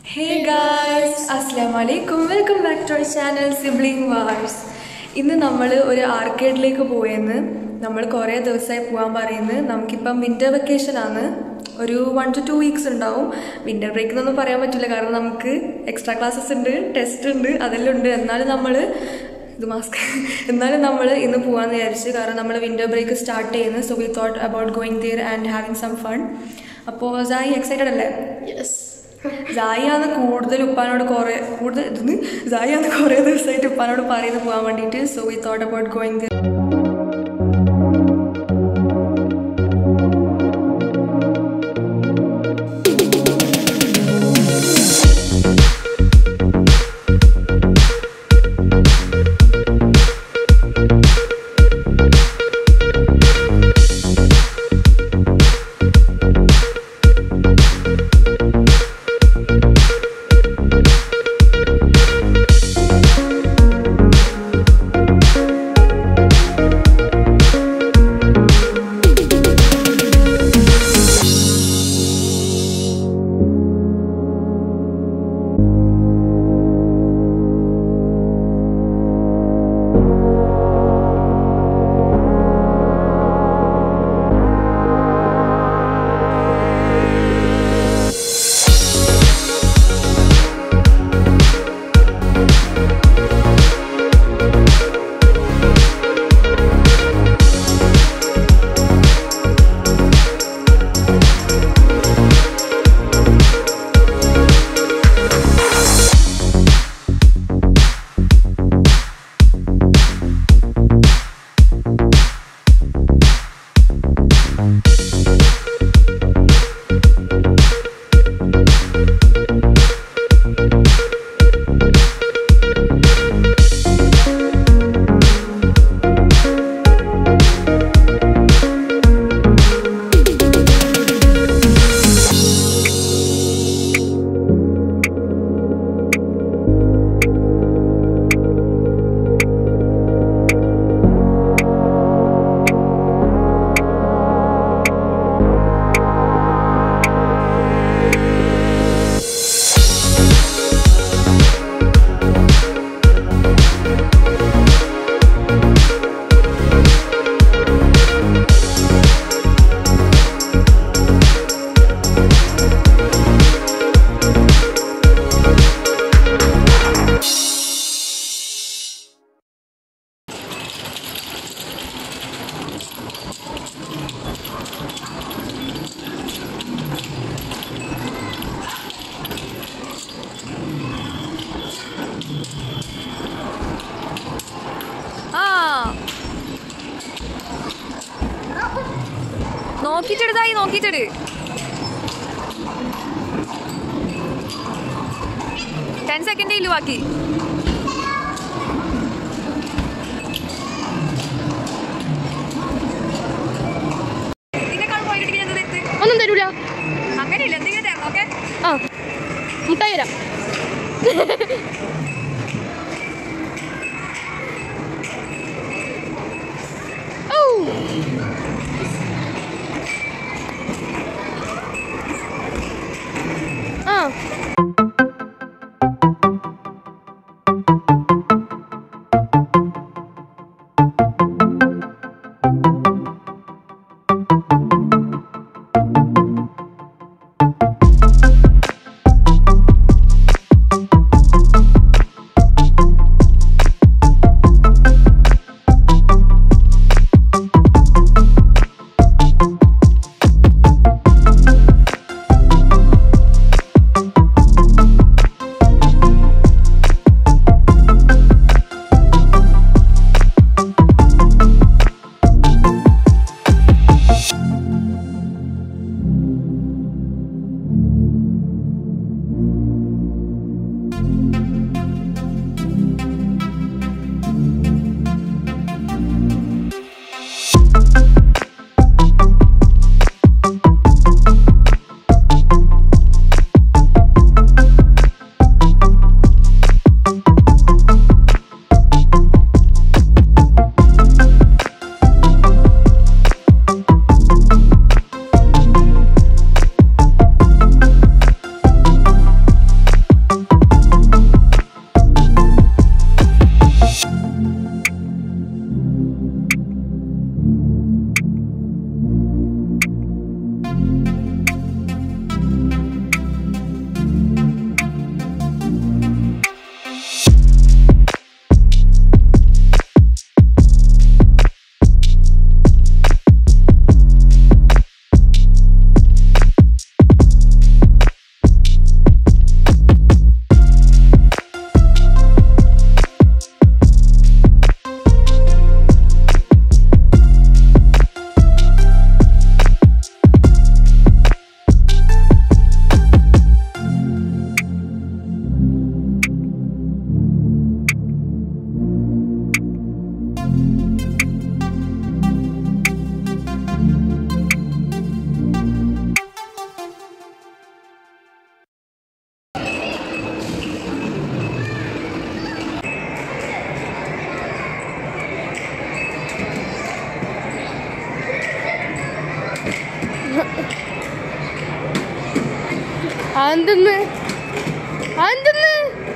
ഹേ guys അസ്സാം വലൈക്കും welcome back to our channel sibling wars ഇന്ന് നമ്മൾ ഒരു ആർക്കേഡിലേക്ക് പോയെന്ന് നമ്മൾ കുറേ ദിവസമായി പോകാൻ പറയുന്നത് നമുക്കിപ്പം വിൻ്റർ വെക്കേഷൻ ആണ് ഒരു വൺ ടു ടു വീക്സ് ഉണ്ടാവും വിൻ്റർ ബ്രേക്ക് എന്നൊന്നും പറയാൻ പറ്റില്ല കാരണം നമുക്ക് എക്സ്ട്രാ ക്ലാസ്സസ് ഉണ്ട് ടെസ്റ്റ് ഉണ്ട് അതെല്ലാം ഉണ്ട് എന്നാലും നമ്മൾ ഇത് മാസ്ക് എന്നാലും നമ്മൾ ഇന്ന് പോകാമെന്ന് വിചാരിച്ചു കാരണം നമ്മൾ വിൻ്റർ ബ്രേക്ക് സ്റ്റാർട്ട് ചെയ്യുന്നത് so we thought about going there and having some fun അപ്പോൾ സായി എക്സൈറ്റഡ് അല്ലേ സായിയാണ് കൂടുതൽ ഉപ്പാനോട് കുറേ കൂടുതൽ ഇതിന് സായിയാണ് കുറേ ദിവസമായിട്ട് ഉപ്പാനോട് പറയുന്നത് പോകാൻ വേണ്ടിയിട്ട് so we thought about going ആ നോക്കിട്ടെടുത്തായി നോക്കിട്ടെട് ടെൻ സെക്കൻഡേ ഇല്ലു ബാക്കി ഇതിനേക്കാൾ പോയിട്ട് ഞാൻ ഇത് എടുത്ത്. ഒന്നും തരൂല അങ്ങനെയില്ല എന്തെങ്കിലും തരണം ഓക്കെ ആ മുട്ടായി തരാം ഔ. ആ അതെന്തെന്ന് അതെന്തെന്ന്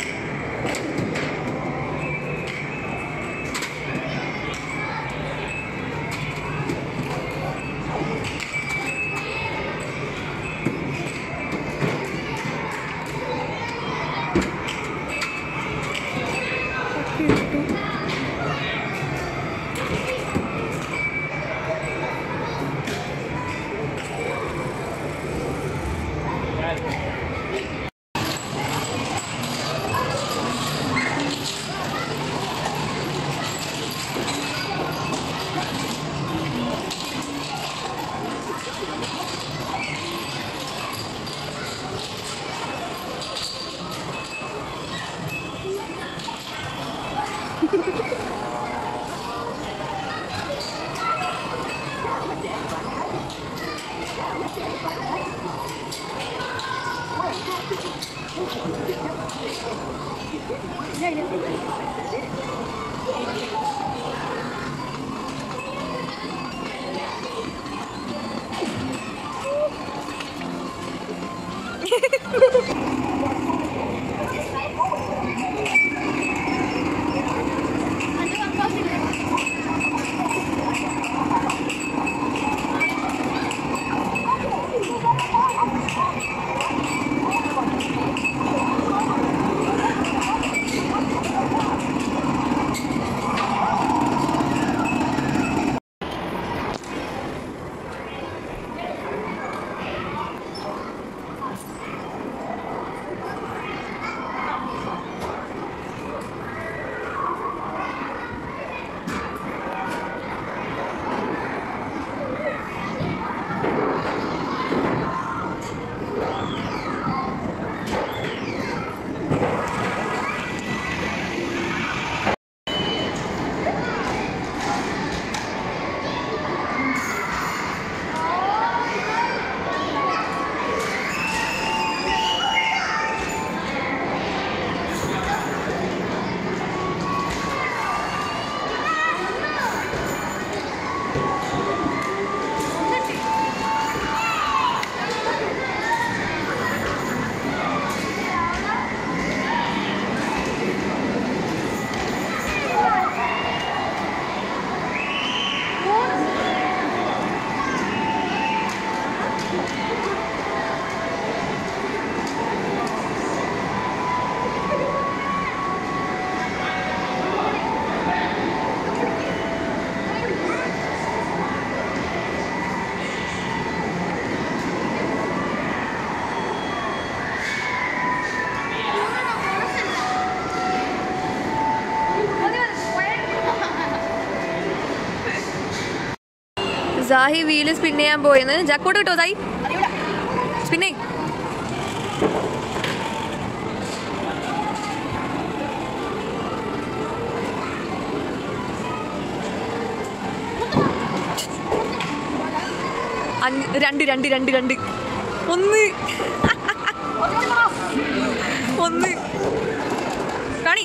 സാഹി വീല് സ്പിൻ ചെയ്യാൻ പോയെന്ന് ജാക്കോട്ട് കിട്ടോ സായി സ്പിന്നേ രണ്ട് രണ്ട് രണ്ട് രണ്ട് ഒന്ന് ഒന്ന് കാണി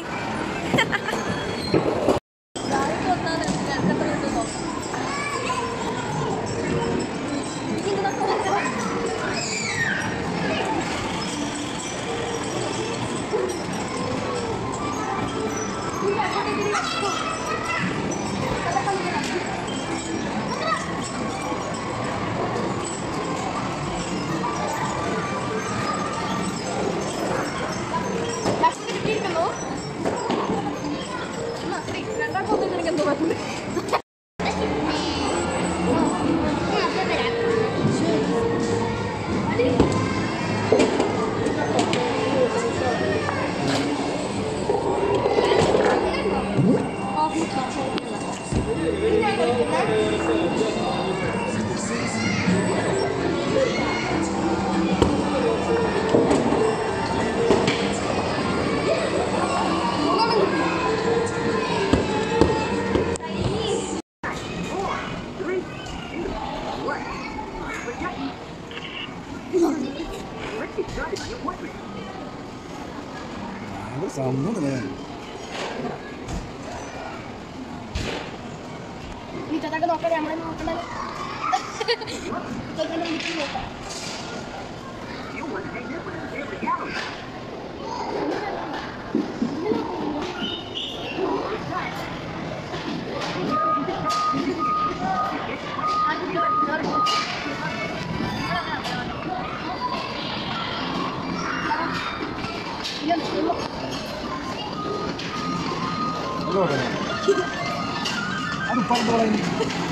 സംഭവം നീ ചേട്ടാ നോക്കണേ നമ്മളെ നോക്കണ്ടത് ചേട്ടൻ്റെ വീട്ടിൽ നോക്കാം അത് പറഞ്ഞു അത് പറഞ്ഞു